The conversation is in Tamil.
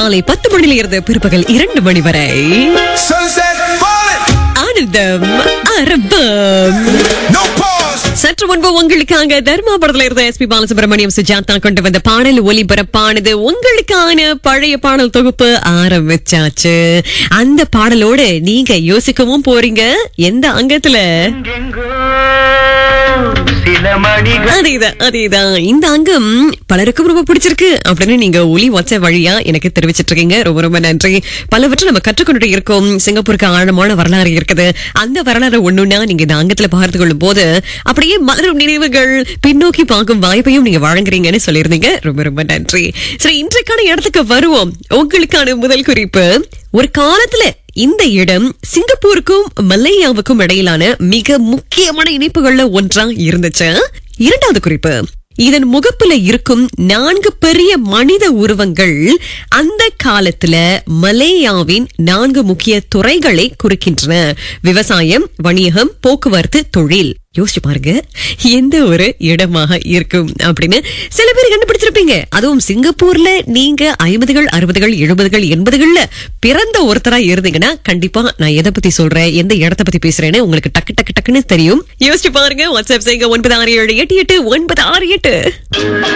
காலை பத்து மணியில இருந்து பிற்பகல் இரண்டு மணி வரை Sunset falling, ஆனந்தம் அரபம் no pause. சற்று முன்பு உங்களுக்காக தர்மா படத்துல இருந்த எஸ் பி பாலசுப்ரமணியம் சுஜாதா கொண்டு வந்த பாடல் ஒலிபரப்பானது உங்களுக்கான பழைய பாடல் தொகுப்பு ஆரம்பிச்சாச்சு அந்த பாடலோடு நீங்க யோசிக்கவும் போறீங்க எந்த அங்கத்துல எங்கெங்கோ சில மணிகள் அதேதான் அதேதான் இந்த அங்கம் பலருக்கும் ரொம்ப பிடிச்சிருக்கு அப்படின்னு நீங்க ஒலி வாட்ஸ்அப் வழியா எனக்கு தெரிவிச்சிட்டு இருக்கீங்க ரொம்ப ரொம்ப நன்றி பலவற்றை நம்ம கற்றுக்கொண்டு இருக்கோம் சிங்கப்பூருக்கு ஆழமான வரலாறு இருக்குது அந்த வரலாறு ஒண்ணுன்னா நீங்க இந்த அங்கத்துல பகிர்ந்து கொள்ளும் போது அப்படியே மலரும் நினைவுகள் பின்னோக்கி பார்க்கும் வாய்ப்பையும் நீங்க வழங்குறீங்கன்னு சொல்லியிருந்தீங்க ரொம்ப ரொம்ப நன்றி சரி இன்றைக்கான இடத்துக்கு வருவோம் உங்களுக்கான முதல் குறிப்பு ஒரு காலத்துல இந்த இடம் சிங்கப்பூருக்கும் மலேயாவுக்கும் இடையிலான மிக முக்கியமான இணைப்புகள்ல ஒன்றா இருந்துச்சு இரண்டாவது குறிப்பு இதன் முகப்புல இருக்கும் நான்கு பெரிய மனித உருவங்கள் அந்த காலத்துல மலேயாவின் நான்கு முக்கிய துறைகளை குறிக்கின்றன விவசாயம் வணிகம் போக்குவரத்து தொழில் யோசிச்சு பாருங்க எந்த ஒரு இடமாக இருக்கும் அப்படின்னு சில பேர் கண்டுபிடிச்சிருப்பீங்க அதுவும் சிங்கப்பூர்ல நீங்க ஐம்பதுகள் அறுபதுகள் எழுபதுகள் எண்பதுகள்ல பிறந்த ஒருத்தரா இருந்தீங்கன்னா கண்டிப்பா நான் எதை பத்தி சொல்றேன் எந்த இடத்த பத்தி பேசுறேன்னு உங்களுக்கு டக்கு டக்கு டக்குன்னு தெரியும் யோசிச்சு பாருங்க வாட்ஸ்அப் செய்யுங்க ஒன்பது ஆறு ஏழு எட்டு எட்டு ஒன்பது ஆறு எட்டு